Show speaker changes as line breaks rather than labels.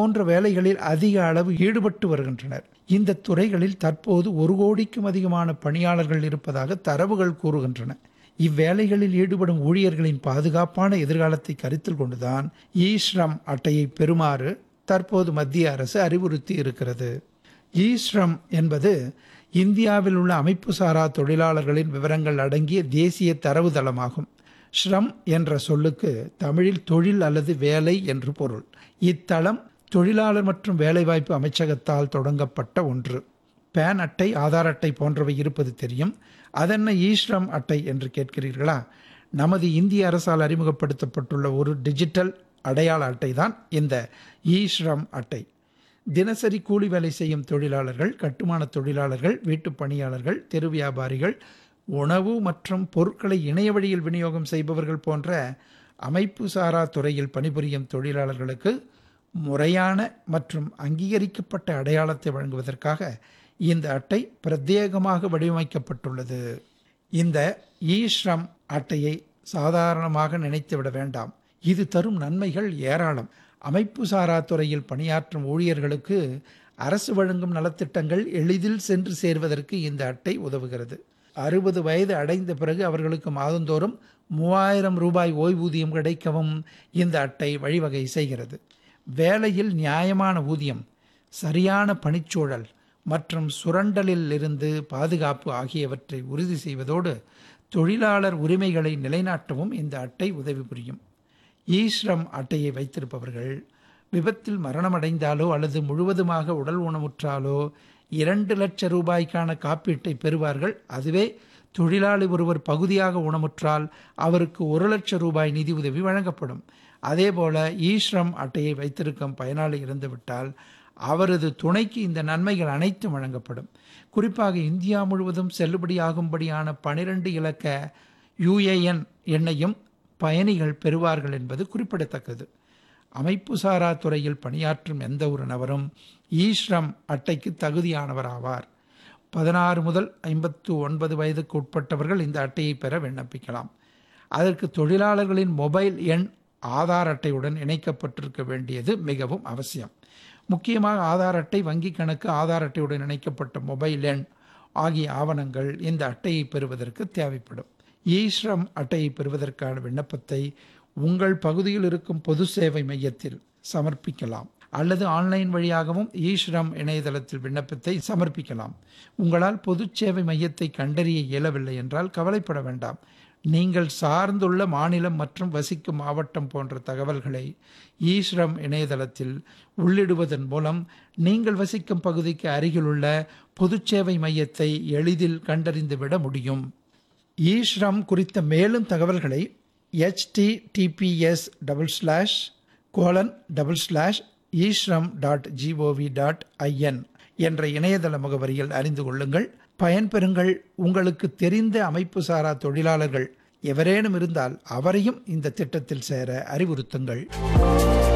போன்ற வேலைகளில் அதிக அளவு ஈடுபட்டு வருகின்றனர் இந்த துறைகளில் தற்போது ஒரு கோடிக்கும் அதிகமான பணியாளர்கள் இருப்பதாக தரவுகள் கூறுகின்றன இவ்வேலைகளில் ஈடுபடும் ஊழியர்களின் பாதுகாப்பான எதிர்காலத்தை கருத்தில் கொண்டுதான் இ ஸ்ரம் அட்டையை பெறுமாறு தற்போது மத்திய அரசு அறிவுறுத்தி இருக்கிறது இ ஸ்ரம் என்பது இந்தியாவில் உள்ள அமைப்புசாரா தொழிலாளர்களின் விவரங்கள் அடங்கிய தேசிய தரவுதளமாகும் ஸ்ரம் என்ற சொல்லுக்கு தமிழில் தொழில் அல்லது வேலை என்று பொருள் இத்தளம் தொழிலாளர் மற்றும் வேலைவாய்ப்பு அமைச்சகத்தால் தொடங்கப்பட்ட ஒன்று பேன் அட்டை ஆதார் அட்டை போன்றவை இருப்பது தெரியும் அதென்ன ஈஸ்ரம் அட்டை என்று கேட்கிறீர்களா நமது இந்திய அரசால் அறிமுகப்படுத்தப்பட்டுள்ள ஒரு டிஜிட்டல் அடையாள அட்டை தான் இந்த ஈஸ்ரம் அட்டை தினசரி கூலி வேலை செய்யும் தொழிலாளர்கள் கட்டுமான தொழிலாளர்கள் வீட்டுப் பணியாளர்கள் தெரு வியாபாரிகள் உணவு மற்றும் பொருட்களை இணைய வழியில் விநியோகம் செய்பவர்கள் போன்ற அமைப்பு சாரா துறையில் பணிபுரியும் தொழிலாளர்களுக்கு முறையான மற்றும் அங்கீகரிக்கப்பட்ட அடையாளத்தை வழங்குவதற்காக இந்த அட்டை பிரத்யேகமாக வடிவமைக்கப்பட்டுள்ளது இந்த இ ஸ்ரம் அட்டையை சாதாரணமாக நினைத்துவிட வேண்டாம் இது தரும் நன்மைகள் ஏராளம் அமைப்பு சாரா துறையில் பணியாற்றும் ஊழியர்களுக்கு அரசு வழங்கும் நலத்திட்டங்கள் எளிதில் சென்று சேர்வதற்கு இந்த அட்டை உதவுகிறது அறுபது வயது அடைந்த பிறகு அவர்களுக்கு மாதந்தோறும் மூவாயிரம் ரூபாய் ஓய்வூதியம் கிடைக்கவும் இந்த அட்டை வழிவகை செய்கிறது வேலையில் நியாயமான ஊதியம் சரியான பணிச்சூழல் மற்றும் சுரண்டலில் இருந்து பாதுகாப்பு ஆகியவற்றை உறுதி செய்வதோடு தொழிலாளர் உரிமைகளை நிலைநாட்டவும் இந்த அட்டை உதவி புரியும் ஈஸ்ரம் அட்டையை வைத்திருப்பவர்கள் விபத்தில் மரணமடைந்தாலோ அல்லது முழுவதுமாக உடல் ஊனமுற்றாலோ இரண்டு லட்சம் ரூபாய்க்கான காப்பீட்டை பெறுவார்கள் அதுவே தொழிலாளி ஒருவர் பகுதியாக ஊனமுற்றால் அவருக்கு ஒரு லட்சம் ரூபாய் நிதி உதவி வழங்கப்படும் அதேபோல ஈஸ்ரம் அட்டையை வைத்திருக்கும் பயனாளி இறந்துவிட்டால் அவரது துணைக்கு இந்த நன்மைகள் அனைத்தும் வழங்கப்படும் குறிப்பாக இந்தியா முழுவதும் செல்லுபடியாகும்படியான பனிரெண்டு இலக்க யுஏஎன் எண்ணையும் பயணிகள் பெறுவார்கள் என்பது குறிப்பிடத்தக்கது அமைப்புசாரா துறையில் பணியாற்றும் எந்த ஒரு நபரும் ஈஸ்ரம் அட்டைக்கு தகுதியானவர் ஆவார் பதினாறு முதல் ஐம்பத்து ஒன்பது வயதுக்கு உட்பட்டவர்கள் இந்த அட்டையை பெற விண்ணப்பிக்கலாம் அதற்கு தொழிலாளர்களின் மொபைல் எண் ஆதார் அட்டையுடன் இணைக்கப்பட்டிருக்க வேண்டியது மிகவும் அவசியம் முக்கியமாக ஆதார் அட்டை வங்கி கணக்கு ஆதார் அட்டையுடன் இணைக்கப்பட்ட மொபைல் எண் ஆகிய ஆவணங்கள் இந்த அட்டையை பெறுவதற்கு தேவைப்படும் ஈஸ்ரம் அட்டையை பெறுவதற்கான விண்ணப்பத்தை உங்கள் பகுதியில் இருக்கும் பொது சேவை மையத்தில் சமர்ப்பிக்கலாம் அல்லது ஆன்லைன் வழியாகவும் ஈஸ்ரம் இணையதளத்தில் விண்ணப்பத்தை சமர்ப்பிக்கலாம் உங்களால் பொது சேவை மையத்தை கண்டறிய இயலவில்லை என்றால் கவலைப்பட வேண்டாம் நீங்கள் சார்ந்துள்ள மாநிலம் மற்றும் வசிக்கும் மாவட்டம் போன்ற தகவல்களை ஈஸ்ரம் இணையதளத்தில் உள்ளிடுவதன் மூலம் நீங்கள் வசிக்கும் பகுதிக்கு அருகிலுள்ள பொது சேவை மையத்தை எளிதில் கண்டறிந்துவிட முடியும் ஈஸ்ரம் குறித்த மேலும் தகவல்களை HTTPS double slash colon double slash eShram dot GOV dot IN என்ற இணையதள முகவரியில் அறிந்து கொள்ளுங்கள் பயன்பெறுங்கள் உங்களுக்கு தெரிந்த அமைப்பு சாரா தொழிலாளர்கள் எவரேனும் இருந்தால் அவரையும் இந்த திட்டத்தில் சேர அறிவுறுத்துங்கள்